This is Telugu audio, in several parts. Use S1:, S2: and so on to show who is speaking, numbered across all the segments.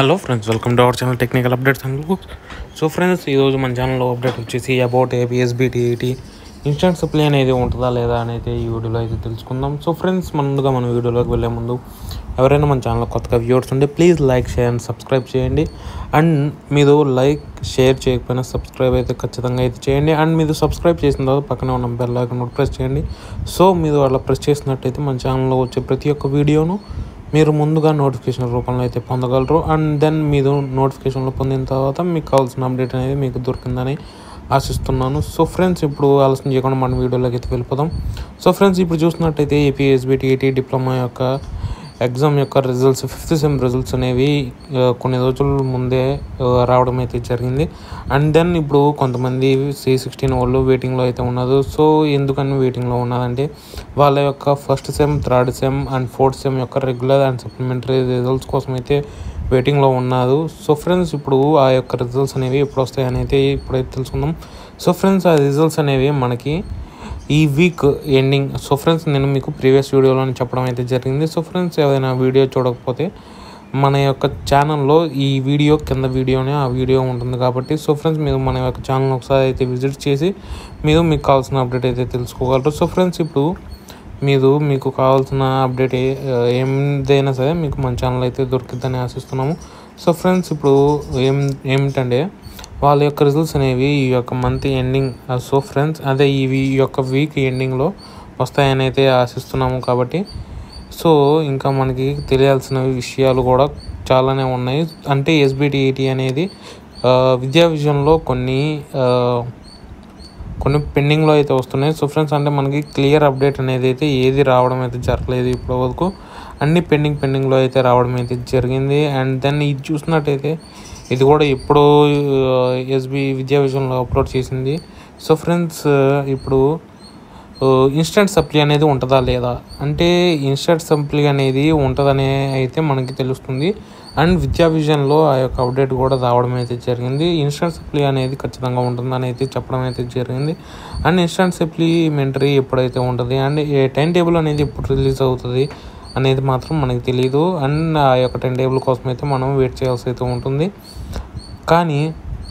S1: hello friends welcome to our channel technical updates and so friends ఈరోజు మన ఛానల్లో అప్డేట్ వచ్చేసి అబౌట్ ఏపీఎస్బిటిఈటి ఇన్స్టెంట్ సప్లై అనేది ఉంటుందా లేదా అనేది ఈ వీడియోలో అయితే తెలుసుకుందాం సో ఫ్రెండ్స్ ముందుగా మన వీడియోలోకి వెళ్ళే ముందు ఎవరైనా మన ఛానల్ కొత్తగా వ్యూవర్స్ ఉంటే please like share and subscribe చేయండి అండ్ మీరు లైక్ షేర్ చేయకపోయినా సబ్స్క్రైబ్ అయితే ఖచ్చితంగా అయితే చేయండి అండ్ మీరు సబ్స్క్రైబ్ చేసిన తర్వాత పక్కనే ఉన్న బెల్ ఐకాన్ ప్రెస్ చేయండి సో మీరు అలా ప్రెస్ చేసినట్టయితే మన ఛానల్లో వచ్చే ప్రతి ఒక్క వీడియోను మీరు ముందుగా నోటిఫికేషన్ రూపంలో అయితే పొందగలరు అండ్ దెన్ మీరు నోటిఫికేషన్లో పొందిన తర్వాత మీకు కావాల్సిన అప్డేట్ అనేది మీకు దొరికిందని ఆశిస్తున్నాను సో ఫ్రెండ్స్ ఇప్పుడు ఆలస్యం చేయకుండా మన వీడియోలోకి అయితే వెళ్ళిపోదాం సో ఫ్రెండ్స్ ఇప్పుడు చూసినట్టయితే ఏపీఎస్బిటిఐటి డిప్లొమా యొక్క ఎగ్జామ్ యొక్క రిజల్ట్స్ ఫిఫ్త్ సెమ్ రిజల్ట్స్ అనేవి ఆ, కొన్ని రోజుల ముందే ఆ, రావడం అయితే జరిగింది అండ్ దెన్ ఇప్పుడు కొంతమంది సి సిక్స్టీన్ వాళ్ళు వెయిటింగ్లో అయితే ఉన్నారు సో ఎందుకని వెయిటింగ్లో ఉన్నదంటే వాళ్ళ యొక్క first sem third sem and fourth sem యొక్క రెగ్యులర్ అండ్ సప్లిమెంటరీ రిజల్ట్స్ కోసం అయితే వెయిటింగ్లో ఉన్నారు సో ఫ్రెండ్స్ ఇప్పుడు ఆ యొక్క రిజల్ట్స్ అనేవి ఎప్పుడు వస్తాయని అయితే ఇప్పుడైతే తెలుసుకుందాం సో ఫ్రెండ్స్ ఆ రిజల్ట్స్ అనేవి మనకి ఈ వీక్ ఎండింగ్ సో ఫ్రెండ్స్ నేను మీకు ప్రీవియస్ వీడియోలో చెప్పడం అయితే జరిగింది సో ఫ్రెండ్స్ ఏదైనా వీడియో చూడకపోతే మన యొక్క ఛానల్లో ఈ వీడియో కింద వీడియోనే ఆ వీడియో ఉంటుంది కాబట్టి సో ఫ్రెండ్స్ మీరు మన యొక్క ఛానల్ ఒకసారి అయితే విజిట్ చేసి మీరు మీకు కావాల్సిన అప్డేట్ అయితే తెలుసుకోగలరు సో ఫ్రెండ్స్ ఇప్పుడు మీరు మీకు కావాల్సిన అప్డేట్ ఏ- ఏదైనా సరే మీకు మన ఛానల్ అయితే దొరికిద్దని ఆశిస్తున్నాము సో ఫ్రెండ్స్ ఇప్పుడు ఏం ఏమిటంటే వాళ్ళ యొక్క రిజల్ట్స్ అనేవి ఈ యొక్క మంత్ ఎండింగ్ సో ఫ్రెండ్స్ అదే ఈ వీ- ఈ యొక్క వీక్ ఎండింగ్లో వస్తాయని అయితే ఆశిస్తున్నాము కాబట్టి సో ఇంకా మనకి తెలియాల్సిన విషయాలు కూడా చాలానే ఉన్నాయి అంటే ఎస్బిటిఈటి అనేది ఆ, విద్యా విషయంలో కొన్ని ఆ, కొన్ని పెండింగ్లో అయితే వస్తున్నాయి సో ఫ్రెండ్స్ అంటే మనకి క్లియర్ అప్డేట్ అనేది అయితే ఏది రావడం అయితే జరగలేదు ఇప్పటి వరకు అన్ని పెండింగ్ పెండింగ్లో అయితే రావడం అయితే జరిగింది అండ్ దెన్ ఇది చూసినట్టయితే ఇది కూడా ఎప్పుడో ఎస్బి విద్యా విషయంలో అప్లోడ్ చేసింది సో ఫ్రెండ్స్ ఇప్పుడు ఇన్స్టెంట్ సప్లీ అనేది ఉంటుందా లేదా అంటే ఇన్స్టెంట్ సప్లీ అనేది ఉంటుందనే అయితే మనకి తెలుస్తుంది అండ్ విద్యా విజన్లో ఆ యొక్క అప్డేట్ కూడా రావడం అయితే జరిగింది ఇన్స్టెంట్ సప్లీ అనేది ఖచ్చితంగా ఉంటుందని అయితే చెప్పడం అయితే జరిగింది అండ్ ఇన్స్టెంట్ సప్లిమెంటరీ ఎప్పుడైతే ఉంటుంది అండ్ ఏ టైం టేబుల్ అనేది ఎప్పుడు రిలీజ్ అవుతుంది అనేది మాత్రం మనకి తెలియదు అండ్ ఆ యొక్క టైం టేబుల్ కోసం అయితే మనం వెయిట్ చేయాల్సి అయితే ఉంటుంది కానీ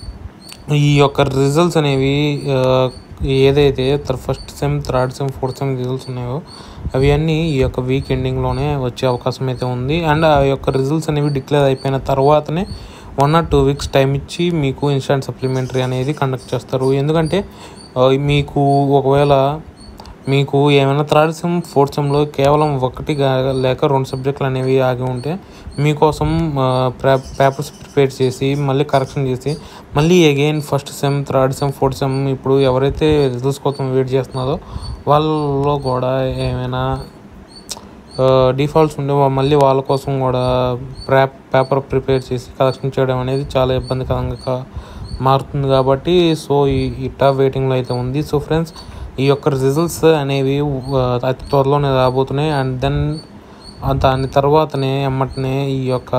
S1: ఈ యొక్క రిజల్ట్స్ అనేవి ఆ, ఏదైతే first sem third sem fourth sem results ఉన్నాయో అవి అన్నీ ఈ యొక్క వీక్ ఎండింగ్లోనే వచ్చే అవకాశం అయితే ఉంది అండ్ ఆ యొక్క రిజల్ట్స్ అనేవి డిక్లేర్ అయిపోయిన తర్వాతనే one or two weeks time ఇచ్చి మీకు ఇన్స్టాంట్ సప్లిమెంటరీ అనేది కండక్ట్ చేస్తారు ఎందుకంటే ఆ, మీకు ఒకవేళ మీకు ఏమైనా థర్డ్ సెమ్ ఫోర్త్ సెమ్లో కేవలం ఒకటి గా- లేక రెండు సబ్జెక్టులు అనేవి ఆగి ఉంటే మీకోసం పేపర్స్ ప్రిపేర్ చేసి మళ్ళీ కరెక్షన్ చేసి మళ్ళీ again first sem third sem fourth sem ఇప్పుడు ఎవరైతే రిజల్ట్స్ కోసం వెయిట్ చేస్తున్నారో వాళ్ళలో కూడా ఏమైనా డిఫాల్ట్స్ ఉండే వా- మళ్ళీ వాళ్ళ కోసం కూడా ప్రా పేపర్ ప్రిపేర్ చేసి కరెక్షన్ చేయడం అనేది చాలా ఇబ్బందికరంగా కా- మారుతుంది కాబట్టి సో ఈ ఈ టాప్ వెయిటింగ్లో అయితే ఉంది సో ఫ్రెండ్స్ ఈ యొక్క రిజల్ట్స్ అనేవి ఆ, అతి త్వరలోనే రాబోతున్నాయి అండ్ దెన్ దాని తర్వాతనే ఎమ్మటనే ఈ యొక్క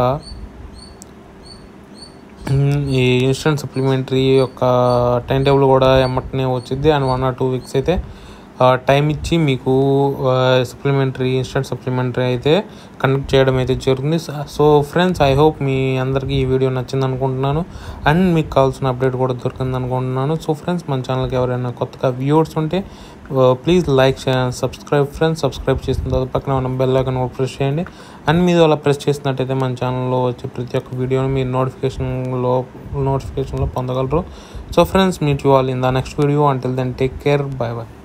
S1: ఉమ్, ఈ ఇన్స్టెంట్ సప్లిమెంటరీ యొక్క టైం టేబుల్ కూడా ఎమ్మటనే వచ్చింది and one or two weeks అయితే టైం ఇచ్చి మీకు సప్లిమెంటరీ ఇన్స్టెంట్ సప్లిమెంటరీ అయితే కండక్ట్ చేయడం అయితే జరుగుతుంది సో ఫ్రెండ్స్ ఐ హోప్ మీ అందరికీ ఈ వీడియో నచ్చింది అనుకుంటున్నాను అండ్ మీకు కావాల్సిన అప్డేట్ కూడా దొరికింది అనుకుంటున్నాను సో ఫ్రెండ్స్ మన ఛానల్కి ఎవరైనా కొత్తగా వ్యూవర్స్ ఉంటే ప్లీజ్ లైక్ చేయండి సబ్స్క్రైబ్ ఫ్రెండ్స్ సబ్స్క్రైబ్ చేసిన తర్వాత పక్కన ఉన్న బెల్ ఐకాన్ కూడా ప్రెస్ చేయండి అండ్ మీరు అలా ప్రెస్ చేసినట్టయితే మన ఛానల్లో వచ్చే ప్రతి ఒక్క వీడియోని మీరు నోటిఫికేషన్లో నోటిఫికేషన్లో పొందగలరు so friends meet you all in the next video until then take care bye by